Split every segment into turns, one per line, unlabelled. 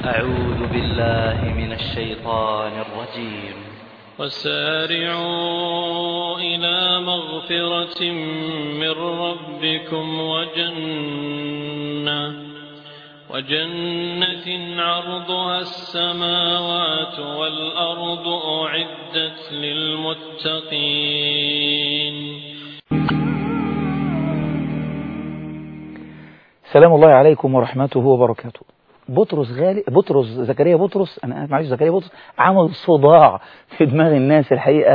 أعوذ بالله من الشيطان الرجيم
وسارعوا إلى مغفرة من ربكم وجنة وجنة عرضها السماوات والأرض أعدت للمتقين
سلام الله عليكم ورحمته وبركاته بطرس غالي بطرس زكريا بطرس انا معلش زكريا بطرس عمل صداع في دماغ الناس الحقيقه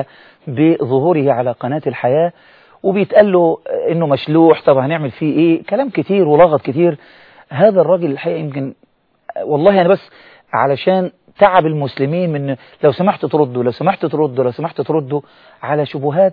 بظهوره على قناه الحياه وبيتقال له انه مشلوح طب هنعمل فيه ايه كلام كتير ولغط كتير هذا الراجل الحقيقه يمكن والله انا بس علشان تعب المسلمين من لو سمحت تردوا لو سمحت تردوا لو سمحت تردوا على شبهات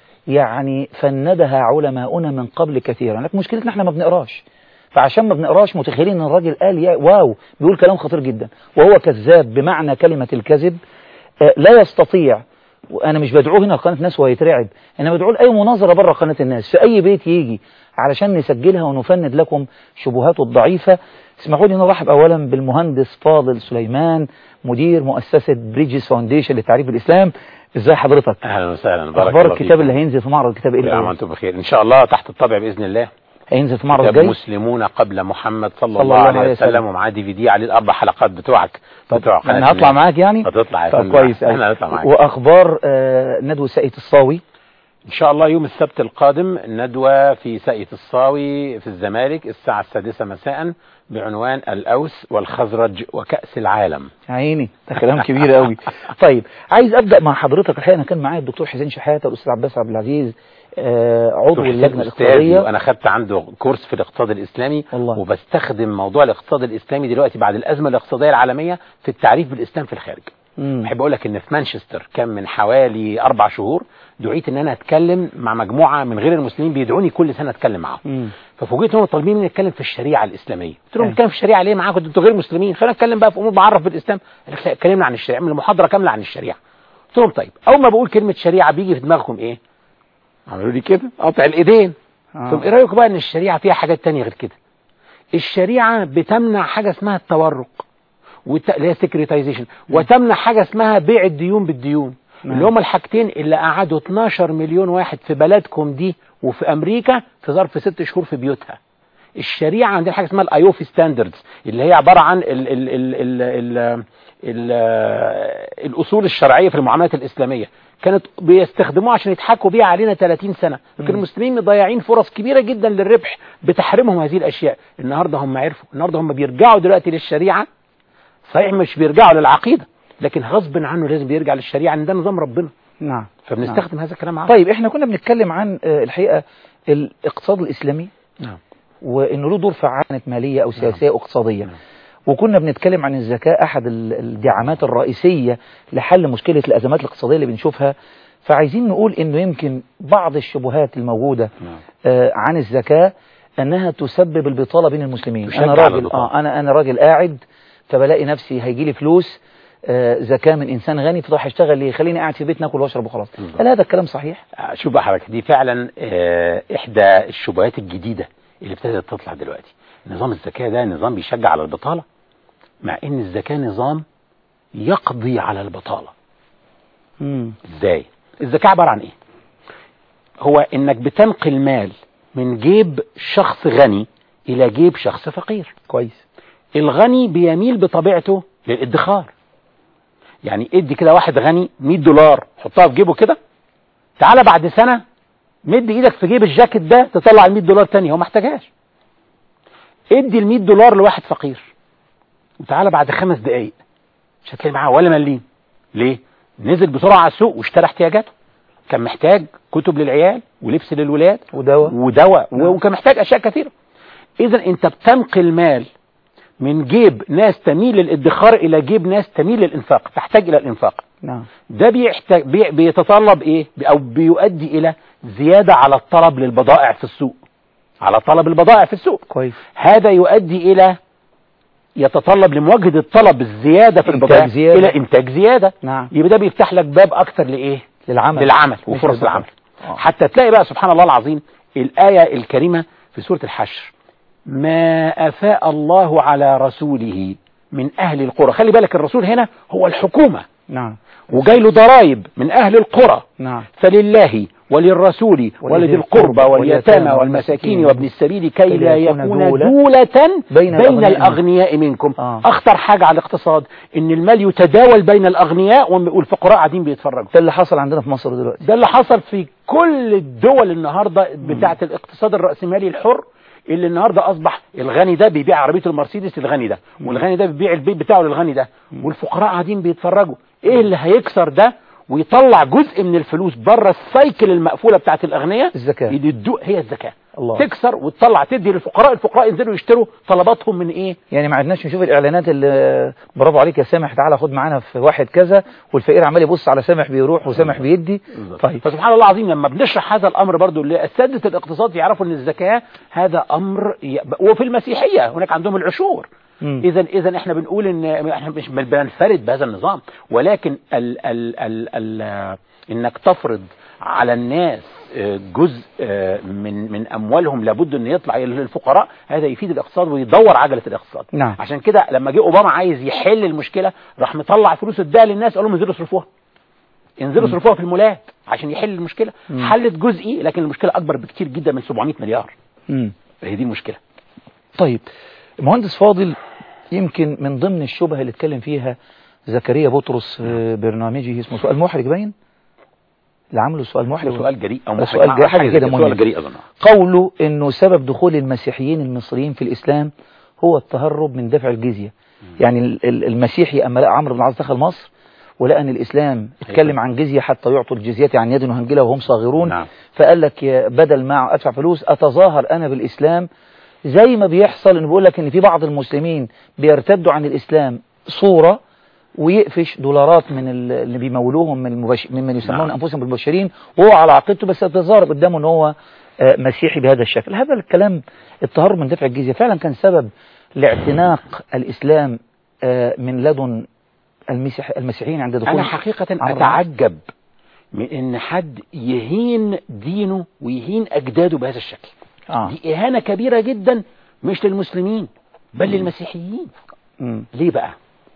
يعني فندها علماؤنا من قبل كثيرا لكن مشكلتنا احنا ما بنقراش فعشان ما بنقراش متخيلين ان الراجل قال يا واو بيقول كلام خطير جدا وهو كذاب بمعنى كلمة الكذب آه لا يستطيع وانا مش بدعوه هنا لقناة الناس وهو يترعب انا بدعوه لاي مناظرة بره قناة الناس في اي بيت يجي علشان نسجلها ونفند لكم شبهاته الضعيفة اسمحوا لي نرحب اولا بالمهندس فاضل سليمان مدير مؤسسة بريدجز فاونديشن لتعريف الاسلام ازاي حضرتك
اهلا وسهلا بارك
اخبار
الله
الكتاب
فيكم.
اللي هينزل في معرض الكتاب ايه
كل
الأول؟
عام وانتم بخير ان شاء الله تحت الطبع باذن الله
هينزل في معرض
كتاب
الجاي
مسلمون قبل محمد صلى,
صلى
الله
الله
عليه
عليه
وسلم
وسلم.
ومعاه دي في دي عليه الاربع حلقات بتوعك بتوع قناة
انا هطلع
الناس.
معاك يعني
هتطلع يا
طب
فندم.
كويس أوي.
احنا هنطلع معاك
واخبار آه، ندوة ساقية الصاوي
ان شاء الله يوم السبت القادم ندوة في ساقية الصاوي في الزمالك الساعة السادسة مساء بعنوان الأوس والخزرج وكأس العالم
عيني ده كلام كبير قوي طيب عايز ابدا مع حضرتك الحقيقه انا كان معايا الدكتور حسين شحاته والاستاذ عباس عبد العزيز آه، عضو
دكتور حسين
اللجنه
أستاذي
الاقتصاديه
وانا خدت عنده كورس في الاقتصاد الاسلامي
والله.
وبستخدم موضوع الاقتصاد الاسلامي دلوقتي بعد الازمه الاقتصاديه العالميه في التعريف بالاسلام في الخارج
مم.
بحب اقول لك ان في مانشستر كان من حوالي اربع شهور دعيت ان انا اتكلم مع مجموعه من غير المسلمين بيدعوني كل سنه اتكلم معاهم
مم.
ففوجئت انهم طالبين مني اتكلم في الشريعه الاسلاميه قلت لهم
أيوة.
نتكلم في الشريعه ليه معاكم انتوا غير مسلمين خلينا نتكلم بقى في امور بعرف بالاسلام قال لك لا اتكلمنا عن الشريعه من محاضره كامله عن الشريعه قلت لهم طيب اول ما بقول كلمه شريعه بيجي في دماغكم ايه عملوا لي كده قطع الايدين
آه.
طب ايه رايكم بقى ان الشريعه فيها حاجات تانية غير كده الشريعه بتمنع حاجه اسمها التورق والت- اللي هي سكريتايزيشن وتمنع حاجه اسمها بيع الديون بالديون
نعم.
اللي هم الحاجتين اللي قعدوا 12 مليون واحد في بلدكم دي وفي امريكا في ظرف ست شهور في بيوتها الشريعه عندنا حاجه اسمها الايوفي ستاندردز اللي هي عباره عن ال ال ال ال ال ال الاصول الشرعيه في المعاملات الاسلاميه كانت بيستخدموها عشان يضحكوا بيها علينا 30 سنه لكن
مم.
المسلمين مضيعين فرص كبيره جدا للربح بتحرمهم هذه الاشياء النهارده هم عرفوا النهارده هم بيرجعوا دلوقتي للشريعه صحيح مش بيرجعوا للعقيده لكن غصب عنه لازم بيرجع للشريعه ان ده نظام ربنا
نعم
فبنستخدم هذا الكلام عام
طيب احنا كنا بنتكلم عن آه، الحقيقه الاقتصاد الاسلامي
نعم
وانه له دور فعالة ماليه او سياسيه او اقتصاديه
نعم.
وكنا بنتكلم عن الزكاة أحد ال- الدعامات الرئيسية لحل مشكلة الأزمات الاقتصادية اللي بنشوفها فعايزين نقول إنه يمكن بعض الشبهات الموجودة
نعم
آه، عن الزكاة أنها تسبب البطالة بين المسلمين
تشجع
أنا
على
راجل
البطالة.
آه أنا أنا راجل قاعد فبلاقي نفسي هيجي لي فلوس آه، زكاة من إنسان غني فطح هشتغل ليه خليني قاعد في بيت ناكل واشرب وخلاص
بالظبط.
هل هذا الكلام صحيح؟
شوف بقى حضرتك دي فعلا آه، احدى الشبهات الجديده اللي ابتدت تطلع دلوقتي نظام الزكاه ده نظام بيشجع على البطاله مع ان الزكاه نظام يقضي على البطاله
مم.
ازاي الزكاه عباره عن ايه هو انك بتنقل مال من جيب شخص غني الى جيب شخص فقير
كويس
الغني بيميل بطبيعته للادخار يعني ادي كده واحد غني 100 دولار حطها في جيبه كده تعالى بعد سنة مد ايدك في جيب الجاكيت ده تطلع ال 100 دولار تاني هو ما احتاجهاش ادي ال 100 دولار لواحد فقير وتعالى بعد خمس دقايق مش هتلاقي معاه ولا مليم ليه نزل بسرعة على السوق واشترى احتياجاته كان محتاج كتب للعيال ولبس للولاد
ودواء
ودواء
نعم.
وكان محتاج اشياء كثيره اذا انت بتنقل مال من جيب ناس تميل للادخار الى جيب ناس تميل للانفاق تحتاج الى الانفاق
نعم
ده بيحتاج بي بيتطلب ايه او بيؤدي الى زياده على الطلب للبضائع في السوق على طلب البضائع في السوق
كويس
هذا يؤدي الى يتطلب لمواجهه الطلب الزياده في
إنتاج
البضائع
زيادة.
الى انتاج زياده
نعم
يبقى ده بيفتح لك باب اكتر لايه
للعمل
للعمل
مش
وفرص
للبطل.
العمل
آه.
حتى تلاقي بقى سبحان الله العظيم الآية الكريمة في سورة الحشر ما أفاء الله على رسوله من اهل القرى خلي بالك الرسول هنا هو الحكومة
نعم
وجاي له ضرائب من اهل القرى
نعم
فلله وللرسول ولذي القربى واليتامى والمساكين
والمساكين
وابن السبيل كي لا
يكون
يكون
دولة
دولة
بين
بين,
الأغنياء
الأغنياء منكم
آه.
أخطر حاجة على الاقتصاد إن المال يتداول بين الأغنياء والفقراء قاعدين بيتفرجوا
ده اللي حصل عندنا في مصر دلوقتي
ده اللي حصل في كل الدول النهاردة بتاعة الاقتصاد الرأسمالي الحر اللي النهاردة أصبح الغني ده بيبيع عربية المرسيدس للغني ده والغني ده بيبيع البيت بتاعه للغني ده والفقراء قاعدين بيتفرجوا إيه اللي هيكسر ده ويطلع جزء من الفلوس بره السايكل المقفولة بتاعة الأغنياء
الزكاة
يدو هي الزكاة
الله.
تكسر وتطلع تدي للفقراء الفقراء ينزلوا يشتروا طلباتهم من ايه
يعني ما عدناش نشوف الاعلانات اللي برافو عليك يا سامح تعالى خد معانا في واحد كذا والفقير عمال يبص على سامح بيروح وسامح بيدي طيب
فسبحان الله العظيم لما بنشرح هذا الامر برضو لاساتذه الاقتصاد يعرفوا ان الزكاه هذا امر ي... وفي المسيحيه هناك عندهم العشور
مم.
اذا اذا احنا بنقول ان احنا مش بننفرد بهذا النظام ولكن ال ال ال ال انك تفرض على الناس آه، جزء آه، من من اموالهم لابد ان يطلع للفقراء هذا يفيد الاقتصاد ويدور عجله الاقتصاد
نعم.
عشان كده لما جه اوباما عايز يحل المشكله راح مطلع فلوس اداها للناس قال لهم انزلوا اصرفوها انزلوا اصرفوها في المولات عشان يحل المشكله
مم.
حلت جزئي لكن المشكله اكبر بكتير جدا من 700 مليار
مم.
هي دي المشكله
طيب مهندس فاضل يمكن من ضمن الشبهة اللي اتكلم فيها زكريا بطرس في برنامجه اسمه سؤال محرج باين اللي عامله سؤال محرج
سؤال جريء او
ده
محرج.
سؤال جريء، حاجة
زي
كده
سؤال
مهم.
جريء اظن
قوله انه سبب دخول المسيحيين المصريين في الاسلام هو التهرب من دفع الجزية يعني ال- ال- المسيحي اما لقى عمرو بن العاص دخل مصر ولقى ان الاسلام اتكلم عن جزية حتى يعطوا الجزية عن يد وهنجلة وهم صاغرون
نعم.
فقال لك يا بدل ما ادفع فلوس اتظاهر انا بالاسلام زي ما بيحصل انه بيقول لك ان في بعض المسلمين بيرتدوا عن الاسلام صورة ويقفش دولارات من ال- اللي بيمولوهم من المبش... ممن يسمون
نعم.
انفسهم بالمبشرين وهو على عقيدته بس يتظاهر قدامه ان هو آه، مسيحي بهذا الشكل هذا الكلام التهرب من دفع الجزية فعلا كان سبب لاعتناق الإسلام آه، من لدن المسيح المسيحيين عند دخول
انا حقيقه
عمرو
اتعجب من ان حد يهين دينه ويهين اجداده بهذا الشكل
آه.
دي اهانه كبيره جدا مش للمسلمين بل للمسيحيين
مم.
ليه بقى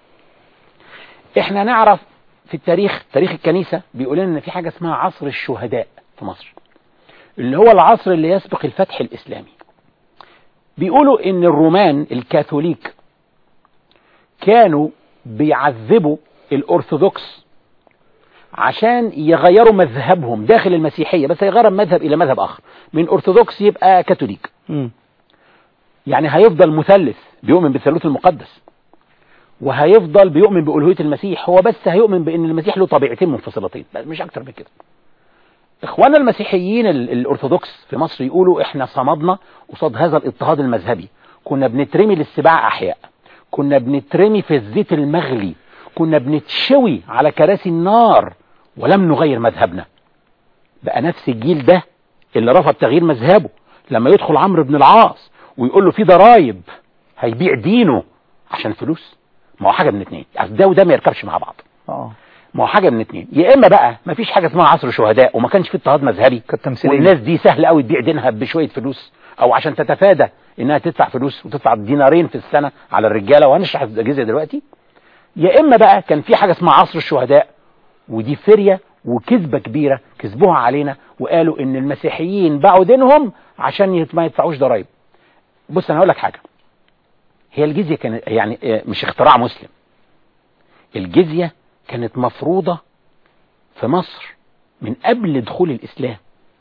احنا نعرف في التاريخ تاريخ الكنيسة بيقول لنا ان في حاجة اسمها عصر الشهداء في مصر اللي هو العصر اللي يسبق الفتح الاسلامي بيقولوا ان الرومان الكاثوليك كانوا بيعذبوا الارثوذكس عشان يغيروا مذهبهم داخل المسيحية بس يغيروا مذهب الى مذهب اخر من ارثوذكس يبقى كاثوليك
مم.
يعني هيفضل مثلث بيؤمن بالثالوث المقدس وهيفضل بيؤمن بألوهية المسيح هو بس هيؤمن بأن المسيح له طبيعتين منفصلتين بس مش أكتر من كده إخواننا المسيحيين ال- الأرثوذكس في مصر يقولوا إحنا صمدنا قصاد هذا الاضطهاد المذهبي كنا بنترمي للسباع أحياء كنا بنترمي في الزيت المغلي كنا بنتشوي على كراسي النار ولم نغير مذهبنا بقى نفس الجيل ده اللي رفض تغيير مذهبه لما يدخل عمرو بن العاص ويقول له في ضرايب هيبيع دينه عشان فلوس ما هو حاجه من اتنين يعني ده وده ما يركبش مع بعض
اه
ما هو حاجه من اتنين يا اما بقى ما فيش حاجه اسمها عصر شهداء وما كانش في اضطهاد مذهبي
كانت تمثيلية.
والناس دي سهل قوي تبيع دينها بشويه فلوس او عشان تتفادى انها تدفع فلوس وتدفع دينارين في السنه على الرجاله وهنشرح الجزء دلوقتي يا اما بقى كان في حاجه اسمها عصر الشهداء ودي فريه وكذبه كبيره كذبوها علينا وقالوا ان المسيحيين باعوا دينهم عشان يت- ما يدفعوش ضرائب بص انا هقول لك حاجه هي الجزيه كانت يعني آه، مش اختراع مسلم الجزيه كانت مفروضه في مصر من قبل دخول الاسلام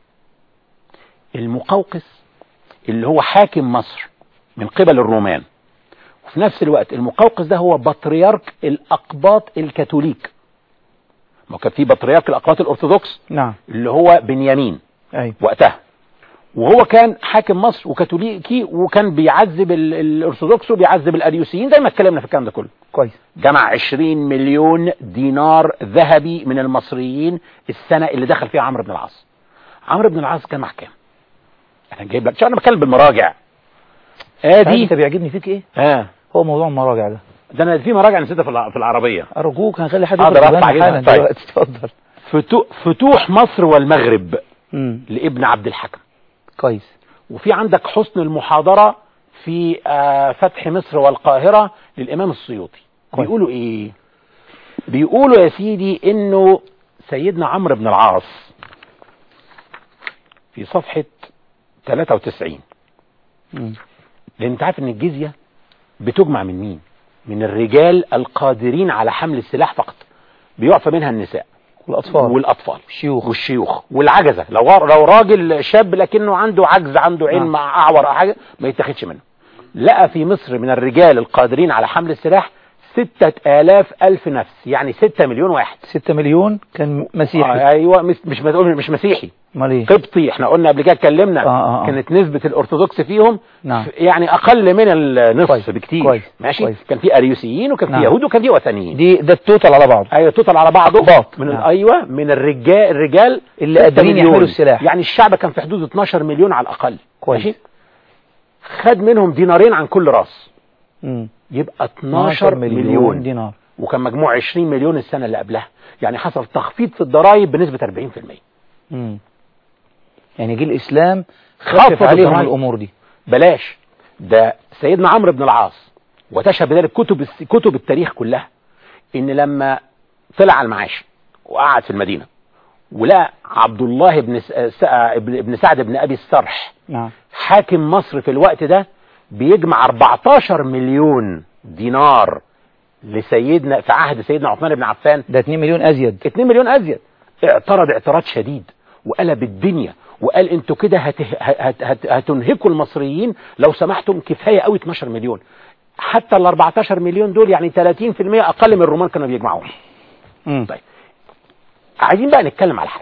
المقوقس اللي هو حاكم مصر من قبل الرومان وفي نفس الوقت المقوقس ده هو بطريرك الأقباط الكاثوليك ما كان في بطريرك الأقباط الأرثوذكس
نعم
اللي هو بنيامين
ايوه
وقتها وهو كان حاكم مصر وكاثوليكي وكان بيعذب ال- الأرثوذكس وبيعذب الأريوسيين زي ما اتكلمنا في الكلام ده كله
كويس
جمع 20 مليون دينار ذهبي من المصريين السنة اللي دخل فيها عمرو بن العاص عمرو بن العاص كان محكم انا جايب لك شو انا بتكلم بالمراجع
عارف
ادي
انت بيعجبني فيك ايه
اه
هو موضوع المراجع ده
ده انا في مراجع نسيتها في الع- في العربيه
ارجوك هنخلي حد
أقدر
ياخد
أرفع
بالنا حالا
جدا. طيب.
دلوقتي اتفضل
فتو- فتوح مصر والمغرب
امم
لابن عبد الحكم
كويس
وفي عندك حسن المحاضره في آه، فتح مصر والقاهرة للإمام السيوطي
كويس.
بيقولوا إيه بيقولوا يا سيدي إنه سيدنا عمرو بن العاص في صفحة 93
مم.
لأن أنت عارف إن الجزية بتجمع من مين؟ من الرجال القادرين على حمل السلاح فقط بيعفى منها النساء
والأطفال
والأطفال
الشيوخ
والشيوخ والعجزه لو لو راجل شاب لكنه عنده عجز عنده عين
نعم.
مع اعور او حاجه ما يتاخدش منه لقى في مصر من الرجال القادرين على حمل السلاح ستة آلاف ألف نفس يعني ستة مليون واحد
6 مليون كان مسيحي
آه أيوة مش مش بتقول مش مسيحي
امال ايه
قبطي احنا قلنا قبل كده اتكلمنا
آه، آه، آه.
كانت نسبة الأرثوذكس فيهم
نعم.
ف- يعني أقل من النصف
كويس،
بكتير
كويس،
ماشي
كويس.
كان في أريوسيين وكان في
نعم.
يهود وكان في وثنيين
دي ده التوتال على بعضه
ايوه توتال على بعضه
أقباط.
من
نعم.
نعم. ايوه من الرجال الرجال
اللي
6
قادرين
مليون.
يحملوا السلاح.
يعني الشعب كان في حدود 12 مليون على الاقل
كويس.
ماشي خد منهم دينارين عن كل راس
مم.
يبقى 12 مليون, مليون.
دينار
وكان مجموع 20 مليون السنه اللي قبلها يعني حصل تخفيض في الضرائب بنسبه 40%
مم. يعني جه الإسلام
خفض
خفف عليهم
الضرائب.
الأمور دي
بلاش ده سيدنا عمرو بن العاص وتشهد بذلك كتب الس- كتب التاريخ كلها ان لما طلع على المعاش وقعد في المدينه ولقى عبد الله بن س- س- ابن ابن سعد بن ابي السرح
نعم
حاكم مصر في الوقت ده بيجمع 14 مليون دينار لسيدنا في عهد سيدنا عثمان بن عفان
ده 2 مليون أزيد
2 مليون ازيد اعترض اعتراض شديد وقلب الدنيا وقال انتوا كده هت... هت... هت... هتنهكوا المصريين لو سمحتم كفايه قوي 12 مليون حتى ال 14 مليون دول يعني 30% اقل من الرومان كانوا بيجمعوهم
مم.
طيب عايزين بقى نتكلم على حاجه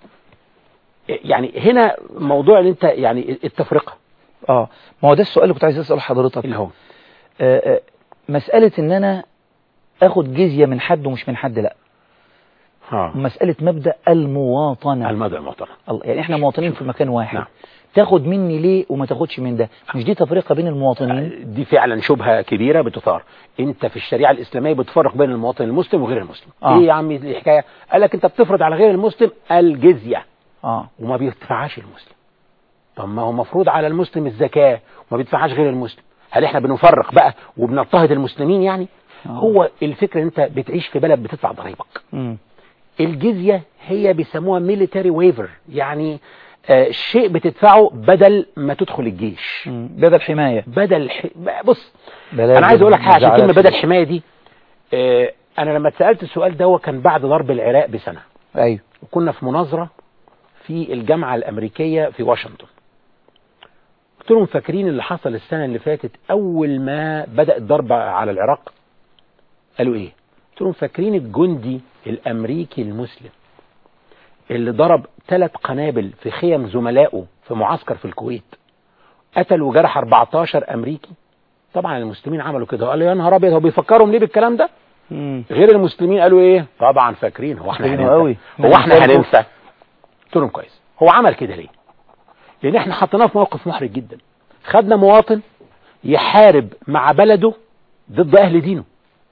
يعني هنا موضوع اللي انت يعني التفرقه
اه ما هو ده السؤال اللي كنت عايز أسأله حضرتك
اللي هو
آه، آه، مسألة ان انا اخد جزية من حد ومش من حد لا
ها
مسألة مبدأ المواطنة
المدى المحترم
الله يعني احنا مواطنين في مكان واحد
نعم.
تاخد مني ليه وما تاخدش من ده مش دي تفرقة بين المواطنين
دي فعلا شبهه كبيره بتثار انت في الشريعه الاسلاميه بتفرق بين المواطن المسلم وغير المسلم
آه.
ايه يا عمي الحكايه قال لك انت بتفرض على غير المسلم الجزيه
اه
وما بيدفعهاش المسلم طب ما هو مفروض على المسلم الزكاه وما بيدفعهاش غير المسلم هل احنا بنفرق بقى وبنضطهد المسلمين يعني
آه.
هو الفكره انت بتعيش في بلد بتدفع ضريبك
مم.
الجزيه هي بيسموها ميليتاري ويفر يعني آه شيء بتدفعه بدل ما تدخل الجيش
مم. بدل حماية
بدل ح... بص
بلاش
انا عايز اقول لك حاجه عشان
مزعلات.
كلمه بدل حمايه دي آه انا لما اتسالت السؤال ده كان بعد ضرب العراق بسنه
ايوه
وكنا في مناظره في الجامعه الامريكيه في واشنطن قلت لهم فاكرين اللي حصل السنه اللي فاتت اول ما بدا الضرب على العراق قالوا ايه قلت لهم فاكرين الجندي الامريكي المسلم اللي ضرب ثلاث قنابل في خيم زملائه في معسكر في الكويت قتل وجرح 14 امريكي طبعا المسلمين عملوا كده قالوا يا نهار ابيض هو بيفكرهم ليه بالكلام ده
مم.
غير المسلمين قالوا ايه طبعا فاكرين هو احنا
فاكرينه
هننسى
قوي.
هو احنا
ننسى
هننسى قلت لهم كويس هو عمل كده ليه لان احنا حطيناه في موقف محرج جدا خدنا مواطن يحارب مع بلده ضد اهل دينه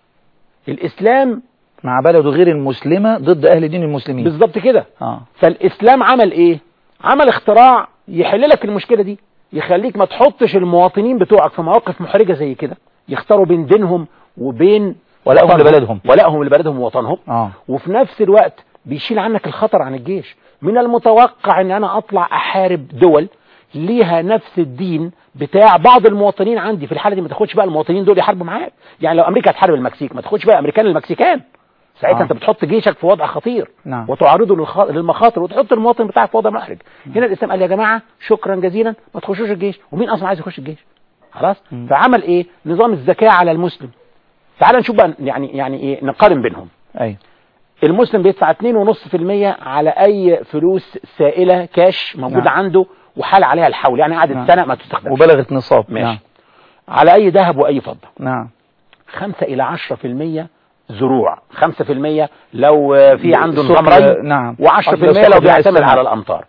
الاسلام
مع بلده غير المسلمة ضد اهل دين المسلمين
بالظبط كده
اه
فالاسلام عمل ايه عمل اختراع يحل لك المشكله دي يخليك ما تحطش المواطنين بتوعك في مواقف محرجه زي كده يختاروا بين دينهم وبين
ولائهم
وطنهم.
لبلدهم.
ولائهم لبلدهم ووطنهم
اه
وفي نفس الوقت بيشيل عنك الخطر عن الجيش من المتوقع ان انا اطلع احارب دول ليها نفس الدين بتاع بعض المواطنين عندي في الحاله دي ما تاخدش بقى المواطنين دول يحاربوا معاك يعني لو امريكا هتحارب المكسيك ما تاخدش بقى امريكان المكسيكان ساعتها
آه.
انت بتحط جيشك في وضع خطير
نعم.
وتعرضه للخ- للمخاطر وتحط المواطن بتاعك في وضع محرج هنا الاسلام قال يا جماعه شكرا جزيلا ما تخشوش الجيش ومين اصلا عايز يخش الجيش خلاص
مم.
فعمل ايه نظام الزكاه على المسلم تعال نشوف بقى يعني يعني ايه نقارن بينهم
ايوه
المسلم بيدفع 2.5% على اي فلوس سائله كاش موجوده
نعم.
عنده وحال عليها الحول يعني قعدت
نعم.
سنه ما تستخدمش
وبلغت نصاب
ماشي
نعم
على اي ذهب واي فضه
نعم
5 الى 10% زروع 5% لو آه، في عنده نظام
سكر،
ري
نعم.
و10%
أصل
لو
السكر
بيعتمد
السنة.
على الامطار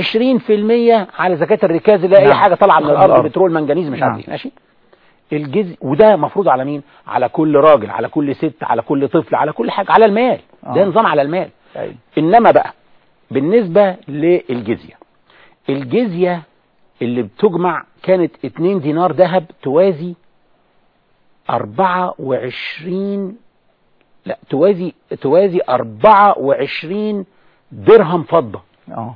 20% على زكاه الركاز اللي هي اي
نعم.
حاجه طالعه من
من
الارض
الأرض.
بترول منجنيز مش
نعم.
عارف ايه ماشي الجزء وده مفروض على مين على كل راجل على كل ست على كل طفل على كل حاجه على المال ده
آه.
نظام على المال
ايوه
انما بقى بالنسبه للجزيه الجزيه اللي بتجمع كانت 2 دينار ذهب توازي 24 لا توازي توازي 24 درهم فضة
اه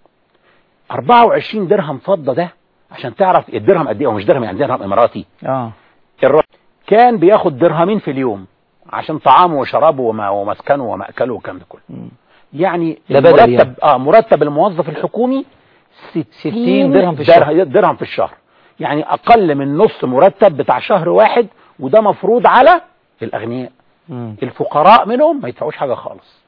24 درهم فضة ده عشان تعرف الدرهم قد ايه هو مش درهم يعني درهم اماراتي
اه
الراجل كان بياخد درهمين في اليوم عشان طعامه وشرابه وما- ومسكنه ومأكله والكلام ده كله
مم.
يعني
ده بدل
مرتب
يعني.
اه مرتب الموظف الحكومي 60
60 درهم في الشهر.
در- درهم في الشهر يعني اقل من نص مرتب بتاع شهر واحد وده مفروض على الاغنياء
مم.
الفقراء منهم ما يدفعوش حاجه خالص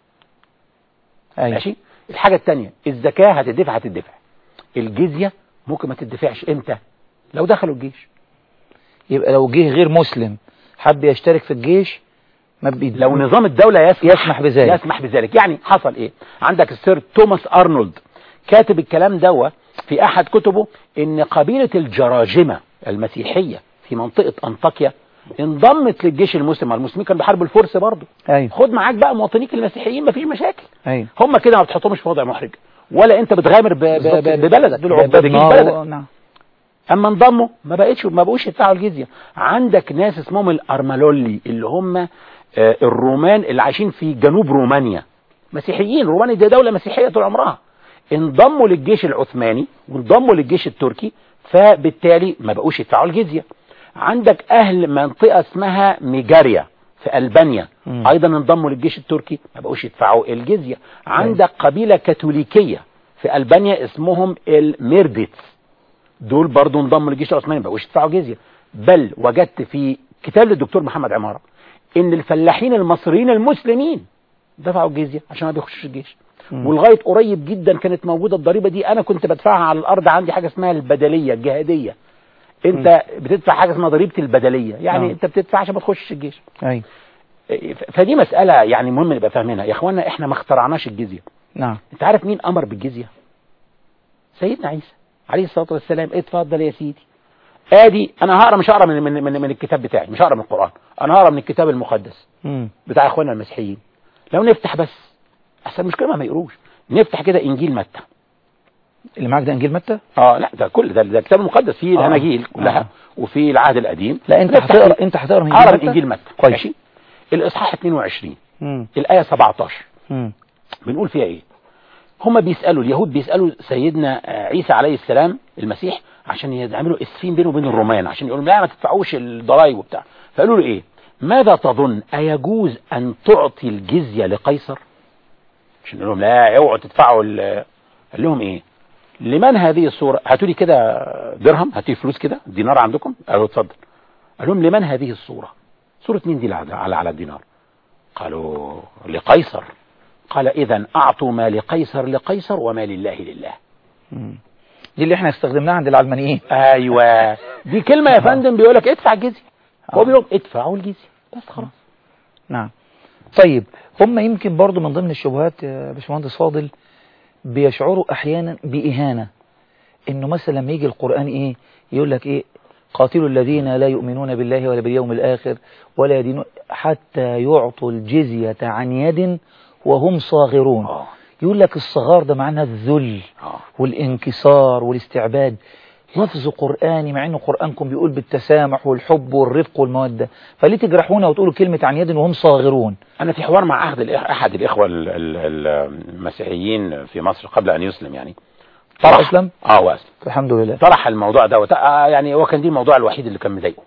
ايوه
ماشي الحاجه الثانيه الزكاه هتدفع هتدفع الجزيه ممكن ما تدفعش امتى لو دخلوا الجيش
يبقى لو جه غير مسلم حب يشترك في الجيش ما بي...
لو نظام الدولة يسمح,
يسمح بذلك.
يسمح بذلك يعني حصل ايه عندك السير توماس ارنولد كاتب الكلام دوا في احد كتبه ان قبيلة الجراجمة المسيحية في منطقة انطاكيا انضمت للجيش المسلم المسلمين كانوا بيحاربوا الفرس برضه
ايوه
خد معاك بقى مواطنيك المسيحيين مفيش مشاكل
ايوه
هم كده ما بتحطهمش في وضع محرج ولا انت بتغامر ب- ب-
بالظبط
ب-
كده.
ببلدك
دول
ب-
عباد
بجيش
نار
بلدك
و- نعم
اما انضموا ما بقتش ما بقوش يدفعوا الجزيه عندك ناس اسمهم الارمالولي اللي هم آه، الرومان اللي عايشين في جنوب رومانيا مسيحيين رومانيا دي دوله مسيحيه طول عمرها انضموا للجيش العثماني وانضموا للجيش التركي فبالتالي ما بقوش يدفعوا الجزيه عندك اهل منطقه اسمها ميجاريا في البانيا
مم.
ايضا انضموا للجيش التركي ما بقوش يدفعوا الجزيه عندك قبيله كاثوليكيه في البانيا اسمهم الميرديتس دول برضو انضموا للجيش العثماني ما بقوش يدفعوا جزيه بل وجدت في كتاب للدكتور محمد عماره ان الفلاحين المصريين المسلمين دفعوا الجزيه عشان ما بيخشوش الجيش
مم.
ولغايه قريب جدا كانت موجوده الضريبه دي انا كنت بدفعها على الارض عندي حاجه اسمها البدليه الجهاديه انت بتدفع حاجه اسمها ضريبه البدليه يعني
آه.
انت بتدفع عشان ما تخشش الجيش
ايوه
ف- فدي مساله يعني مهم نبقى فاهمينها يا اخوانا احنا ما اخترعناش الجزيه
نعم
انت عارف مين امر بالجزيه سيدنا عيسى عليه الصلاه والسلام اتفضل يا سيدي ادي انا هقرا مش هقرا من, من, من, من الكتاب بتاعي مش هقرا من القران انا هقرا من الكتاب المقدس
مم.
بتاع اخواننا المسيحيين لو نفتح بس احسن المشكله ما ما يقروش نفتح كده انجيل متى
اللي معاك ده انجيل متى
اه لا ده كل ده, ده الكتاب المقدس فيه
آه.
الاناجيل كلها
آه.
وفي العهد القديم
لا انت
نفتح
هتقرا
كده.
انت هتقرا من
اقرا من
متى؟
انجيل متى
كويس.
ماشي الاصحاح 22
مم.
الايه 17
مم.
بنقول فيها ايه هما بيسالوا اليهود بيسالوا سيدنا آه، عيسى عليه السلام المسيح عشان يعملوا اسفين بينه وبين الرومان عشان يقولوا لا ما تدفعوش الضرايب وبتاع فقالوا له ايه ماذا تظن ايجوز ان تعطي الجزيه لقيصر عشان يقول لهم لا اوعوا تدفعوا ال- قال لهم ايه لمن هذه الصوره هاتوا لي كده درهم هاتوا لي فلوس كده دينار عندكم قالوا اتفضل قال لهم لمن هذه الصوره صوره مين دي اللي على على على الدينار قالوا لقيصر قال اذا اعطوا ما لقيصر لقيصر وما لله لله
مم. دي اللي احنا استخدمناها عند العلمانيين
ايوه دي كلمه يا فندم بيقول لك ادفع الجزيه هو
آه.
بيقول لهم ادفعوا الجزيه بس خلاص
نعم طيب هم يمكن برضو من ضمن الشبهات يا باشمهندس فاضل بيشعروا احيانا باهانه انه مثلا لما يجي القران ايه يقول لك ايه قاتلوا الذين لا يؤمنون بالله ولا باليوم الاخر ولا يدينون حتى يعطوا الجزيه عن يد وهم صاغرون
اه
يقول لك الصغار ده معناه الذل
اه
والانكسار والاستعباد لفظ قرآني مع انه قرآنكم بيقول بالتسامح والحب والرفق والمودة فليه تجرحونا وتقولوا كلمة عن يد وهم صاغرون
انا في حوار مع احد الإخ... احد الاخوه ال- ال- ال- المسيحيين في مصر قبل ان يسلم يعني
أسلم؟
اه واسلم
الحمد لله
طرح الموضوع ده وت... آه يعني هو كان دي الموضوع الوحيد اللي كان مضايقه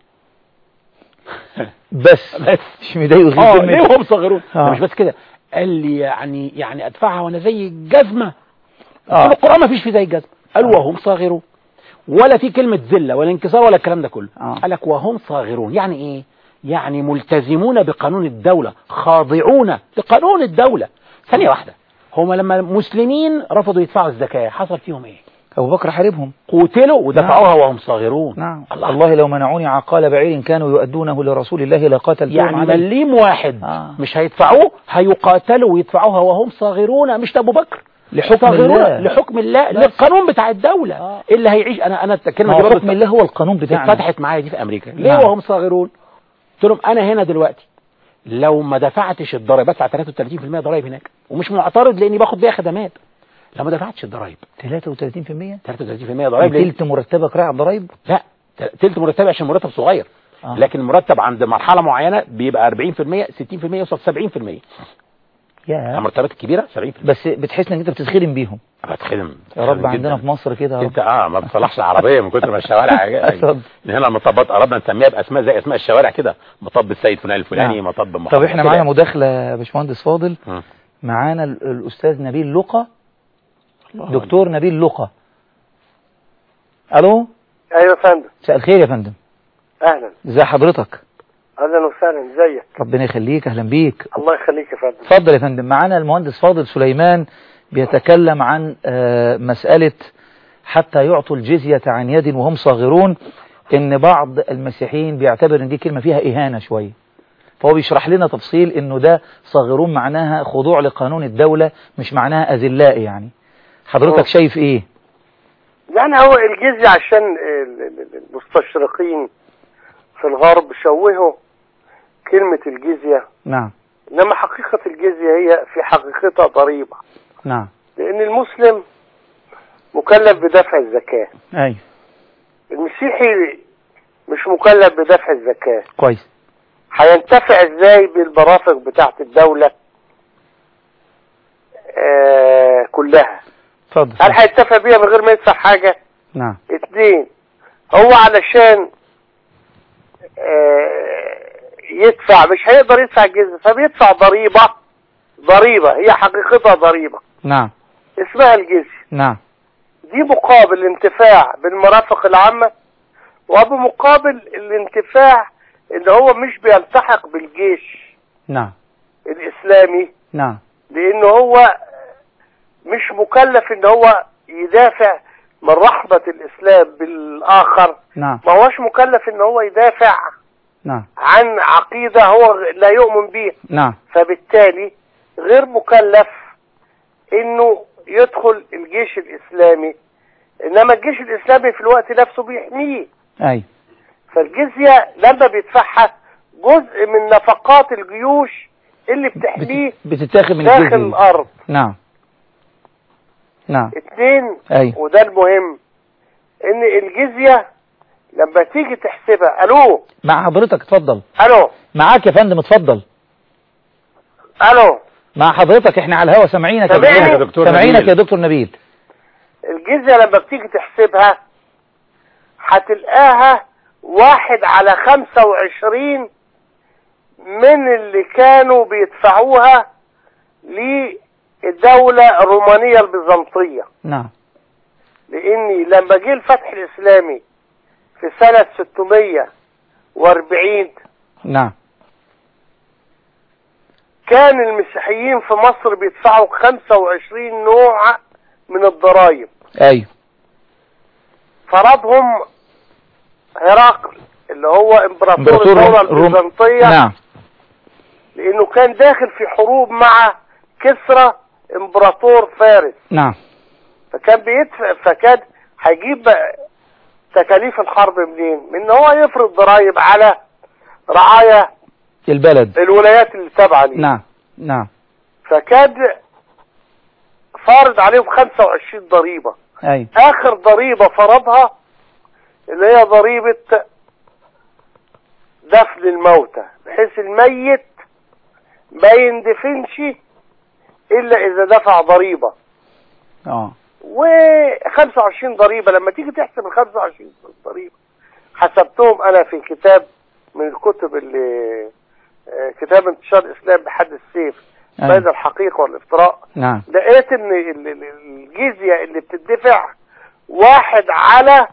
بس
بس
مش مضايقه غير
اه
كلمة-
ليه وهم صغيرون
آه.
ده مش بس كده قال لي يعني يعني ادفعها وانا زي الجزمه
آه.
قلت له القران ما فيش فيه زي الجزمه قال
آه.
وهم صاغرون ولا في كلمه ذله ولا انكسار ولا الكلام ده كله
آه.
قال لك وهم صاغرون يعني ايه يعني ملتزمون بقانون الدوله خاضعون لقانون الدوله ثانيه واحده هم لما المسلمين رفضوا يدفعوا الزكاه حصل فيهم ايه
أبو بكر حاربهم
قتلوا ودفعوها وهم صاغرون
نعم
الله,
الله لو منعوني عقال بعير كانوا يؤدونه لرسول الله لقاتلتهم
يعني
عليه.
مليم واحد
آه.
مش هيدفعوه هيقاتلوا ويدفعوها وهم صاغرون مش ابو بكر
لحكم
صاغرون
الله
لحكم الله
بس.
للقانون بتاع الدولة
آه.
اللي هيعيش انا انا
ما
الكلمه
هو
دي برضه
حكم الله هو القانون بتاعنا
اتفتحت معايا دي في امريكا ليه
نعم.
وهم صاغرون قلت لهم انا هنا دلوقتي لو ما دفعتش الضرايب بدفع 33% ضرايب هناك ومش معترض لاني باخد بيها خدمات لا ما دفعتش الضرايب
33%
33% ضرايب ليه؟
تلت مرتبك رايح على الضرايب
لا تلت مرتبي عشان مرتب صغير
آه.
لكن المرتب عند مرحله معينه بيبقى 40% 60% يوصل 70%
يا
المرتبات الكبيره 70%
بس بتحس انك انت بتتخدم بيهم
بتخدم
يا رب
جداً.
عندنا في مصر كده يا
انت
رب
اه ما بتصلحش العربيه من كتر ما الشوارع
اتفضل.
هنا المطبات قربنا نسميها باسماء زي اسماء الشوارع كده مطب السيد فلان الفلاني
نعم.
مطب محمد
طب احنا
كده.
معانا مداخله يا باشمهندس فاضل
مم.
معانا ال- الاستاذ نبيل لقى
الله
دكتور نبيل لقى الو
ايوه يا فندم
مساء الخير يا فندم
اهلا
ازي حضرتك
اهلا وسهلا ازيك
ربنا يخليك اهلا بيك
الله يخليك يا فندم
اتفضل يا فندم معانا المهندس فاضل سليمان بيتكلم عن آه، مسألة حتى يعطوا الجزية عن يد وهم صاغرون ان بعض المسيحيين بيعتبر ان دي كلمة فيها اهانة شوية فهو بيشرح لنا تفصيل انه ده صاغرون معناها خضوع لقانون الدولة مش معناها اذلاء يعني حضرتك
أوه.
شايف ايه
يعني هو الجزية عشان ال- ال- المستشرقين في الغرب شوهوا كلمة الجزية
نعم
انما حقيقة الجزية هي في حقيقتها ضريبة
نعم
لان المسلم مكلف بدفع الزكاة
ايوه
المسيحي مش مكلف بدفع الزكاة
كويس
هينتفع ازاي بالمرافق بتاعت الدولة آه كلها
اتفضل
هل هينتفع بيها من غير ما يدفع حاجة
نعم
اتنين هو علشان آه، يدفع مش هيقدر يدفع الجزء فبيدفع ضريبة ضريبة هي حقيقتها ضريبة
نعم
اسمها الجزية
نعم
دي مقابل الانتفاع بالمرافق العامة وبمقابل الانتفاع ان هو مش بيلتحق بالجيش
نعم
الاسلامي
نعم
لان هو مش مكلف ان هو يدافع من رحمة الاسلام بالاخر
نعم
ما هوش مكلف ان هو يدافع
نعم
عن عقيدة هو لا يؤمن بيها
نعم
فبالتالي غير مكلف انه يدخل الجيش الاسلامي انما الجيش الاسلامي في الوقت نفسه بيحميه
ايوه
فالجزية لما بيدفعها جزء من نفقات الجيوش اللي بتحميه
بتتاخد من
داخل
الجزية
الارض
نعم نعم
اتنين
ايوه
وده المهم ان الجزية لما تيجي تحسبها الو
مع حضرتك اتفضل
الو
معاك يا فندم اتفضل
الو
مع حضرتك احنا على الهوا سامعينك يا
سامعني
دكتور
يا دكتور
سامعينك
نبيل.
يا دكتور نبيل
الجزية لما بتيجي تحسبها هتلقاها واحد على خمسة وعشرين من اللي كانوا بيدفعوها للدولة الرومانية البيزنطية
نعم
لاني لما جه الفتح الاسلامي في سنة 640
نعم
كان المسيحيين في مصر بيدفعوا 25 نوع من الضرائب
ايوه
فرضهم هرقل اللي هو امبراطور
امبراطور
الدولة
الروم-
البيزنطية
نعم
لانه كان داخل في حروب مع كسرى امبراطور فارس
نعم
فكان بيدفع فكان هيجيب بقى تكاليف الحرب منين؟ من ان هو يفرض ضرائب على رعايا
البلد
الولايات اللي تابعه ليه
نعم نعم
فكان فارض عليهم 25 ضريبة
ايوه
اخر ضريبة فرضها اللي هي ضريبة دفن الموتى بحيث الميت ما يندفنش الا اذا دفع ضريبة
اه
و25 ضريبة لما تيجي تحسب ال 25 ضريبة حسبتهم انا في كتاب من الكتب اللي آه، كتاب انتشار الاسلام بحد السيف
أيوة.
بين الحقيقة والافتراء
نعم
لقيت ان ال- ال- الجزية اللي بتدفع واحد على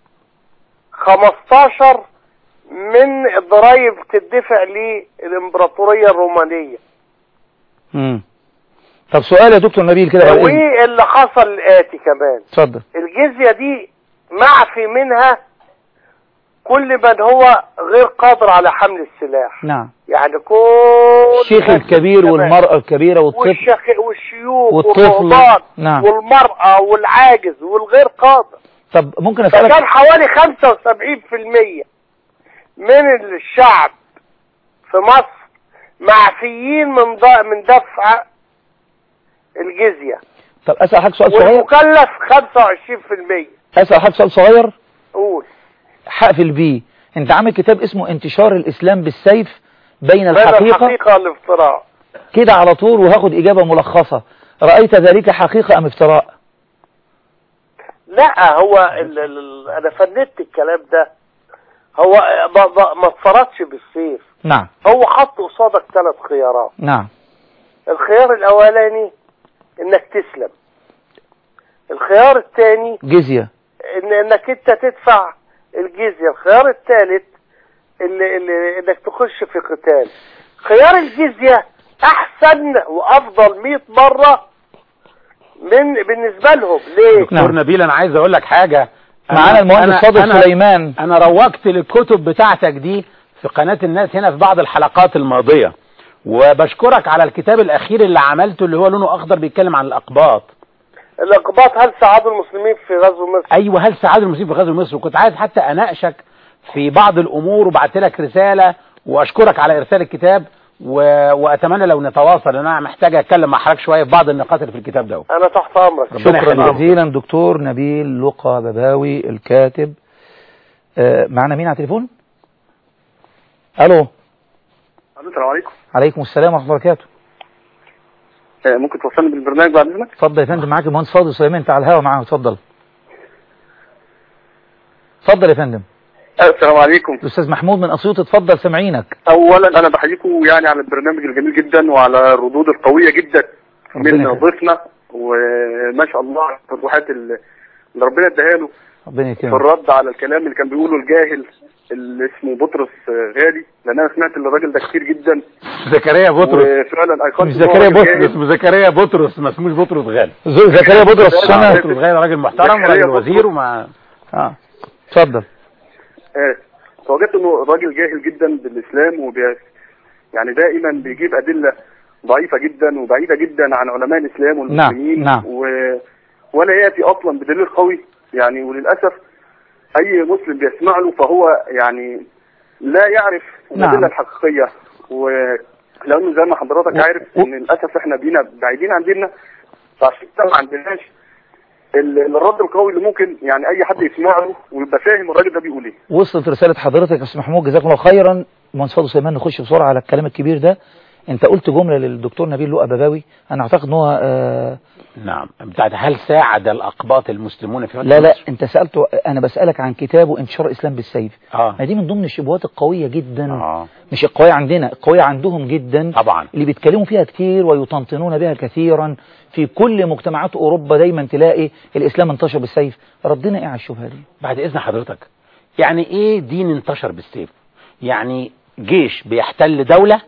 15 من الضرائب بتدفع للامبراطورية الرومانية
امم طب سؤال يا دكتور نبيل كده بعد إذنك.
واللي حصل الآتي كمان
اتفضل
الجزية دي معفي منها كل من هو غير قادر على حمل السلاح
نعم
يعني كل
الشيخ
الناس
الكبير
كمان.
والمرأة الكبيرة والطفل
والشيخ والشيوخ
والطفل.
والرهبان
نعم.
والمرأة والعاجز والغير قادر
طب ممكن
فكان
اسألك
حوالي 75% من الشعب في مصر معفيين من ض- من دفع الجزية
طب اسال حضرتك سؤال صغير
والمكلف 25%
اسال حضرتك سؤال صغير
قول
هقفل بيه انت عامل كتاب اسمه انتشار الاسلام بالسيف بين
بين
الحقيقه
الحقيقة والافتراء
كده على طول وهاخد اجابه ملخصه رايت ذلك حقيقه ام افتراء
لا هو ال ال انا فندت الكلام ده هو ما, ما, ما اتفرضش بالسيف
نعم
هو حط قصادك ثلاث خيارات
نعم
الخيار الاولاني انك تسلم الخيار الثاني
جزيه
ان انك انت تدفع الجزية الخيار الثالث اللي اللي انك تخش في قتال خيار الجزية احسن وافضل 100 مرة من بالنسبة لهم ليه
دكتور نبيل انا عايز اقول لك حاجة أنا-
معانا المهندس
أنا-
فاضل
أنا-
سليمان
انا روجت للكتب بتاعتك دي في قناة الناس هنا في بعض الحلقات الماضية وبشكرك على الكتاب الاخير اللي عملته اللي هو لونه اخضر بيتكلم عن الاقباط
الاقباط هل ساعدوا المسلمين في غزو مصر
ايوه هل سعاد المسلمين في غزو مصر وكنت عايز حتى اناقشك في بعض الامور وبعت لك رسالة واشكرك على ارسال الكتاب و... واتمنى لو نتواصل لان انا محتاج اتكلم مع حضرتك شوية في بعض النقاط اللي في الكتاب ده
انا تحت امرك
ربنا
شكرا
يخليك.
جزيلا دكتور نبيل لقى بباوي الكاتب آه، معنا مين على التليفون الو
السلام عليكم
عليكم السلام ورحمه الله وبركاته
آه، ممكن توصلني بالبرنامج بعد اذنك
اتفضل يا فندم معاك المهندس فاضل سليمان انت على الهوا معاه اتفضل اتفضل يا فندم
آه، السلام عليكم
الاستاذ محمود من اسيوط اتفضل سامعينك
اولا انا بحييكم يعني على البرنامج الجميل جدا وعلى الردود القويه جدا
ربنا
من
يكرمك.
ضيفنا وما شاء الله على الفتوحات اللي اللي ربنا اداها له
ربنا
في
يكرمك
الرد على الكلام اللي كان بيقوله الجاهل اللي اسمه بطرس آه، غالي لان انا سمعت الراجل ده كتير جدا
زكريا بطرس
وفعلا ايقونت
مش
إن هو
زكريا
راجل
بطرس،
جاهل.
اسمه زكريا بطرس ما اسموش بطرس غالي
ز- زكريا بدرس
آه،
السنه
بطرس.
بطرس غالي راجل محترم
زكريا
وراجل
بطرس.
وزير وما
اه اتفضل
آه، فوجدت انه راجل جاهل جدا بالاسلام وبي يعني دائما بيجيب ادله ضعيفه جدا وبعيده جدا عن علماء الاسلام والمسلمين
نعم.
و... ولا ياتي اصلا بدليل قوي يعني وللاسف اي مسلم بيسمع له فهو يعني لا يعرف
نعم.
الادله الحقيقيه ولانه زي ما حضرتك
و-
عارف
و-
ان للاسف احنا بينا بعيدين عن ديننا فعشان كده ما عندناش ال- الرد القوي اللي ممكن يعني اي حد يسمع له ويبقى فاهم الراجل ده بيقول ايه
وصلت رساله حضرتك يا استاذ محمود جزاكم الله خيرا المهندس فاضل سليمان نخش بسرعه على الكلام الكبير ده انت قلت جمله للدكتور نبيل لؤى بباوي انا اعتقد ان هو آه
نعم بتاعت هل ساعد الاقباط المسلمون في فتح
لا لا
مصر؟
انت سالته انا بسالك عن كتابه انتشار الاسلام بالسيف
اه
ما دي من ضمن الشبهات القويه جدا
اه
مش القويه عندنا القويه عندهم جدا
طبعا
اللي بيتكلموا فيها كتير ويطنطنون بها كثيرا في كل مجتمعات اوروبا دايما تلاقي الاسلام انتشر بالسيف ردنا ايه على الشبهه دي
بعد اذن حضرتك يعني ايه دين انتشر بالسيف يعني جيش بيحتل دولة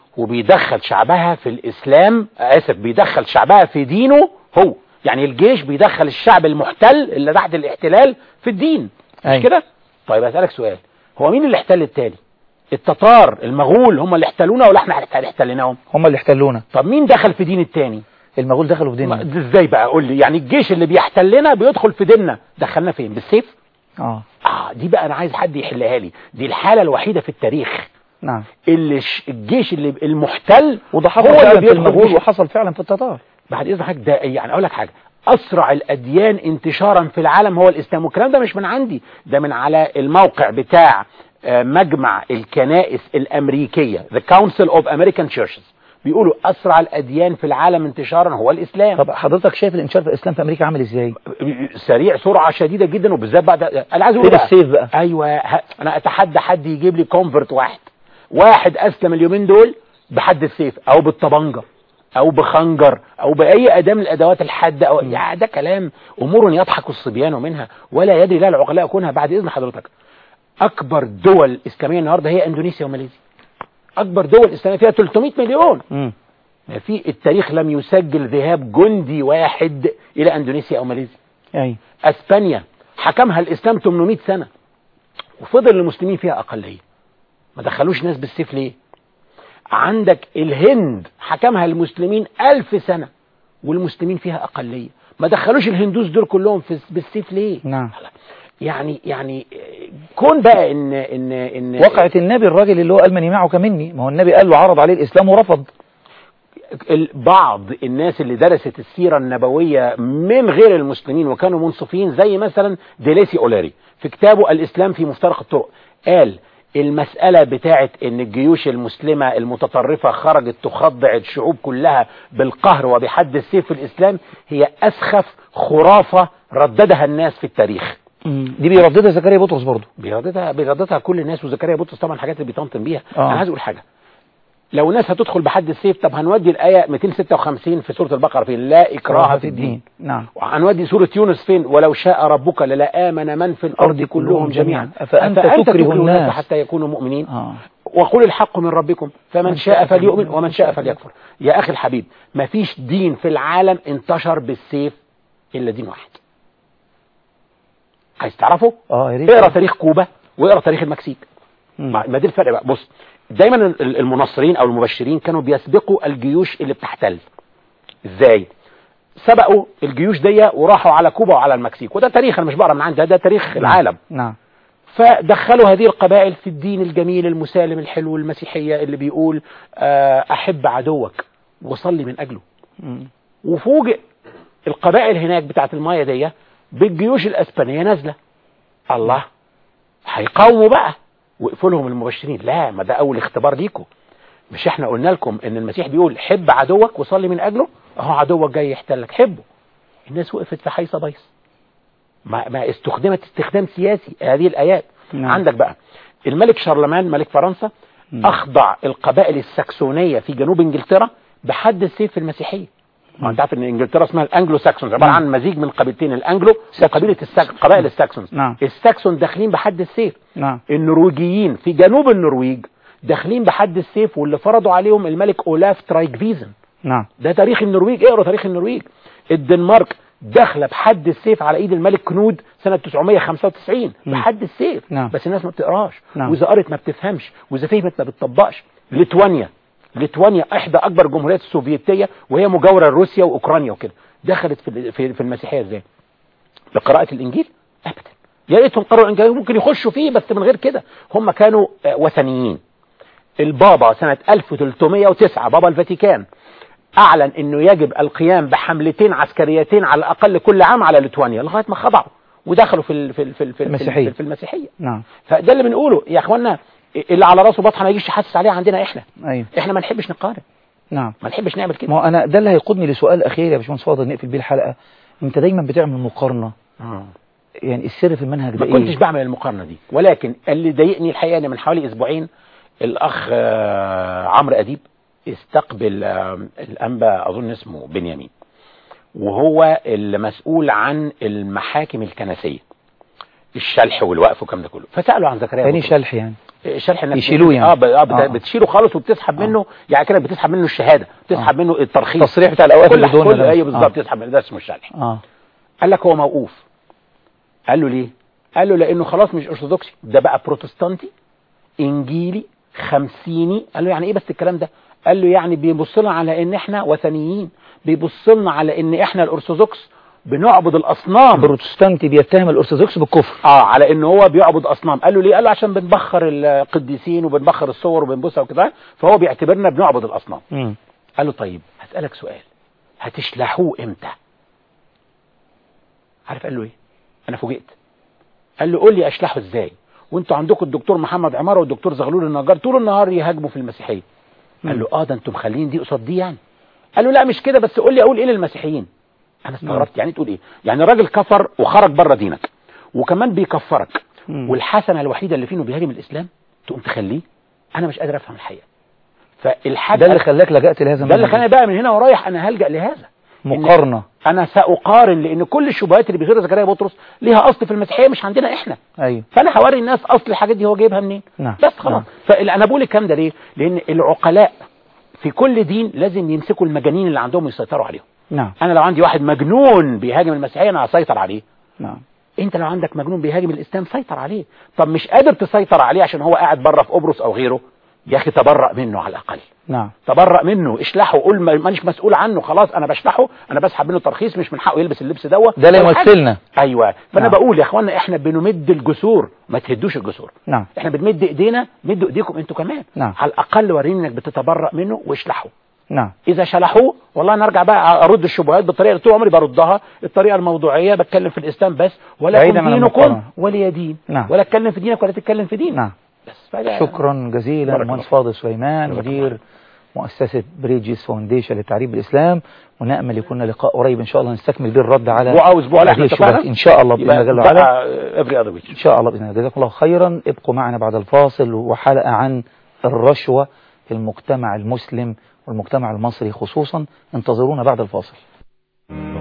وبيدخل شعبها في الاسلام اسف بيدخل شعبها في دينه هو يعني الجيش بيدخل الشعب المحتل اللي تحت الاحتلال في الدين مش
أيوة.
كده طيب اسالك سؤال هو مين اللي احتل التاني التتار المغول هم اللي احتلونا ولا احنا اللي احتلناهم
هم اللي احتلونا
طب مين دخل في دين التاني
المغول دخلوا في
ما-
ديننا
ده ازاي بقى قول لي يعني الجيش اللي بيحتلنا بيدخل في ديننا دخلنا فين بالسيف
اه
اه دي بقى انا عايز حد يحلها لي دي الحالة الوحيدة في التاريخ
نعم
اللي الش- الجيش اللي المحتل
وده
هو
حصل
اللي
فعلا في
بيدخل
المغول
فيه.
وحصل فعلا في التتار
بعد اذن حضرتك ده يعني اقول لك حاجة اسرع الاديان انتشارا في العالم هو الاسلام والكلام ده مش من عندي ده من على الموقع بتاع آه، مجمع الكنائس الامريكيه The Council of American Churches بيقولوا اسرع الاديان في العالم انتشارا هو الاسلام
طب حضرتك شايف الانتشار في الاسلام في امريكا عامل ازاي
سريع سرعه شديده جدا وبالذات بعد انا عايز اقول
فين
بقى
السيف بقى
ايوه ه- انا اتحدى حد يجيب لي كونفرت واحد واحد اسلم اليومين دول بحد السيف او بالطبنجه او بخنجر او باي اداه من الادوات الحاده او يا ده كلام امور يضحك الصبيان منها ولا يدري لا العقلاء كونها بعد اذن حضرتك اكبر دول اسلاميه النهارده هي اندونيسيا وماليزيا اكبر دول اسلاميه فيها 300 مليون
مم.
في التاريخ لم يسجل ذهاب جندي واحد الى اندونيسيا او ماليزيا
اي
اسبانيا حكمها الاسلام 800 سنة وفضل المسلمين فيها اقلية ما دخلوش ناس بالسيف ليه عندك الهند حكمها المسلمين ألف سنة والمسلمين فيها أقلية ما دخلوش الهندوس دول كلهم في بالسيف ليه
نعم
يعني يعني كون بقى ان ان ان
وقعت النبي الراجل اللي هو قال من يمعك مني ما هو النبي قال له عرض عليه الاسلام ورفض
ال- بعض الناس اللي درست السيرة النبوية من غير المسلمين وكانوا منصفين زي مثلا ديليسي أولاري في كتابه الإسلام في مفترق الطرق قال المسألة بتاعت ان الجيوش المسلمة المتطرفة خرجت تخضع الشعوب كلها بالقهر وبحد السيف في الإسلام هي أسخف خرافة رددها الناس في التاريخ
مم. دي بيرددها زكريا بطرس برضه
بيرددها بيرددها كل الناس وزكريا بطرس طبعا الحاجات اللي بيطنطن بيها
آه.
انا عايز اقول حاجه لو ناس هتدخل بحد السيف طب هنودي الايه 256 في سوره البقره فين لا اكراه في الدين
نعم
وهنودي سوره يونس فين ولو شاء ربك للامن من في الارض كلهم جميعا
أفأنت تكره الناس
حتى يكونوا مؤمنين
آه.
وقل الحق من ربكم فمن شاء فليؤمن ومن شاء فليكفر يا اخي الحبيب ما فيش دين في العالم انتشر بالسيف الا دين واحد عايز تعرفه
اه يا ريت
اقرا تاريخ كوبا واقرا تاريخ المكسيك
مم.
ما ما دي الفرق بقى بص دايما ال- المنصرين او المبشرين كانوا بيسبقوا الجيوش اللي بتحتل ازاي سبقوا الجيوش دي وراحوا على كوبا وعلى المكسيك وده تاريخ انا مش بقرا من عندي ده تاريخ العالم
نعم
فدخلوا هذه القبائل في الدين الجميل المسالم الحلو المسيحية اللي بيقول آه، أحب عدوك وصلي من أجله
مم.
وفوجئ القبائل هناك بتاعت المايه دي بالجيوش الاسبانيه نازله الله هيقاوموا بقى وقفوا لهم المبشرين لا ما ده اول اختبار ليكم مش احنا قلنا لكم ان المسيح بيقول حب عدوك وصلي من اجله اهو عدوك جاي يحتلك حبه الناس وقفت في حيصه بيص ما, ما استخدمت استخدام سياسي هذه الايات
نعم.
عندك بقى الملك شارلمان ملك فرنسا
مم.
اخضع القبائل الساكسونيه في جنوب انجلترا بحد السيف في المسيحيه ما انت عارف ان انجلترا اسمها الانجلو ساكسونز عباره
نعم.
عن مزيج من قبيلتين الانجلو وقبيله الساك... قبائل الساكسونز
نعم.
الساكسون داخلين بحد السيف
نعم
النرويجيين في جنوب النرويج داخلين بحد السيف واللي فرضوا عليهم الملك اولاف ترايجفيزن
نعم
ده تاريخ النرويج اقرا تاريخ النرويج الدنمارك داخله بحد السيف على ايد الملك كنود سنه 995
مم.
بحد السيف
نعم.
بس الناس ما بتقراش
نعم.
واذا قرت ما بتفهمش واذا فهمت ما بتطبقش ليتوانيا ليتوانيا احدى اكبر الجمهوريات السوفيتيه وهي مجاوره لروسيا واوكرانيا وكده دخلت في في, في المسيحيه ازاي بقراءه الانجيل ابدا يا ريتهم قرأوا الانجيل ممكن يخشوا فيه بس من غير كده هم كانوا آه، وثنيين البابا سنة 1309 بابا الفاتيكان أعلن أنه يجب القيام بحملتين عسكريتين على الأقل كل عام على ليتوانيا لغاية ما خضعوا ودخلوا في ال- في ال- في ال- في ال-
المسيحية.
في المسيحية
نعم
فده اللي بنقوله يا اخوانا اللي على راسه بطحه ما يجيش يحسس عليه عندنا احنا
ايوه
احنا ما نحبش نقارن
نعم
ما نحبش نعمل كده
ما هو انا ده اللي هيقودني لسؤال اخير يا باشمهندس فاضل نقفل بيه الحلقه انت دايما بتعمل مقارنه
آه.
يعني السر في المنهج ده
ما كنتش
ايه
بعمل المقارنه دي ولكن اللي ضايقني الحقيقه ان من حوالي اسبوعين الاخ آه، عمرو اديب استقبل آه، الانبا اظن اسمه بنيامين وهو المسؤول عن المحاكم الكنسيه الشلح والوقف والكلام ده كله فسالوا عن زكريا
تاني
بطرس.
شلح يعني
الشرح النفسي
يشيلوه يعني.
اه, ب... آه, بت...
آه.
بتشيله خالص وبتسحب
آه.
منه يعني كده بتسحب منه الشهاده بتسحب منه الترخيص
التصريح بتاع الاوقاف
كل
اللي دون
كل
ده.
ايوه بالظبط
آه.
تسحب منه ده اسمه الشرح
اه
قال لك هو موقوف قال له ليه قال له لانه خلاص مش ارثوذكسي ده بقى بروتستانتي انجيلي خمسيني قال له يعني ايه بس الكلام ده قال له يعني بيبص لنا على ان احنا وثنيين بيبص لنا على ان احنا الارثوذكس بنعبد الاصنام
البروتستانتي بيتهم الارثوذكس بالكفر
اه على ان هو بيعبد اصنام قال له ليه قال له عشان بنبخر القديسين وبنبخر الصور وبنبوسها وكده فهو بيعتبرنا بنعبد الاصنام
مم.
قال له طيب هسألك سؤال هتشلحوه امتى عارف قال له ايه انا فوجئت قال له قول لي اشلحه ازاي وانتوا عندكم الدكتور محمد عمارة والدكتور زغلول النجار طول النهار يهاجموا في المسيحية قال له اه ده انتم مخلين دي قصاد دي يعني قال له لا مش كده بس قول لي اقول ايه للمسيحيين انا استغربت يعني تقول ايه يعني الراجل كفر وخرج بره دينك وكمان بيكفرك
مم.
والحسنه الوحيده اللي فيه انه بيهاجم الاسلام تقوم تخليه انا مش قادر افهم الحقيقه فالحاجه
ده اللي خلاك لجأت لهذا
ده اللي
المنهج.
خلاني بقى من هنا ورايح انا هلجأ لهذا
مقارنة
انا ساقارن لان كل الشبهات اللي بيثيرها زكريا بطرس ليها اصل في المسيحيه مش عندنا احنا
ايوه
فانا هوري الناس اصل الحاجات دي هو جايبها منين
نعم.
بس خلاص
نعم.
فانا بقول الكلام ده ليه لان العقلاء في كل دين لازم يمسكوا المجانين اللي عندهم ويسيطروا عليهم
نعم
انا لو عندي واحد مجنون بيهاجم المسيحيه انا هسيطر عليه
نعم
انت لو عندك مجنون بيهاجم الاسلام سيطر عليه طب مش قادر تسيطر عليه عشان هو قاعد بره في قبرص او غيره يا اخي تبرأ منه على الاقل
نعم
تبرأ منه اشلحه قول ما- مانيش مسؤول عنه خلاص انا بشلحه انا بسحب منه ترخيص مش من حقه يلبس اللبس دوت
ده لا
ولا حاجة.
يمثلنا
ايوه فانا
نعم.
بقول يا اخوانا احنا بنمد الجسور ما تهدوش الجسور
نعم
احنا بنمد ايدينا مدوا ايديكم انتوا كمان
نعم.
على الاقل وريني انك بتتبرأ منه واشلحه
نعم
اذا شلحوه والله نرجع بقى ارد الشبهات بالطريقه اللي طول عمري بردها الطريقه الموضوعيه بتكلم في الاسلام بس ولا
بعيداً
يكون
عن
دينكم
المقارنة.
ولي دين
نعم.
ولا اتكلم في دينك ولا تتكلم في دين
نعم
بس فده-
شكرا جزيلا
بارك
مهندس
الله.
فاضل سليمان
بارك
مدير مؤسسة بريدجز فاونديشن للتعريف بالإسلام ونأمل يكون لقاء قريب إن شاء الله نستكمل به الرد على
اسبوع او اسبوع لا
هذه
احنا
الشبهات
اتفقنا
إن شاء الله بإذن الله جل وعلا
افري اذر ويك
إن شاء الله بإذن الله جزاكم الله خيرا ابقوا معنا بعد الفاصل وحلقة عن الرشوة في المجتمع المسلم والمجتمع المصري خصوصا انتظرونا بعد الفاصل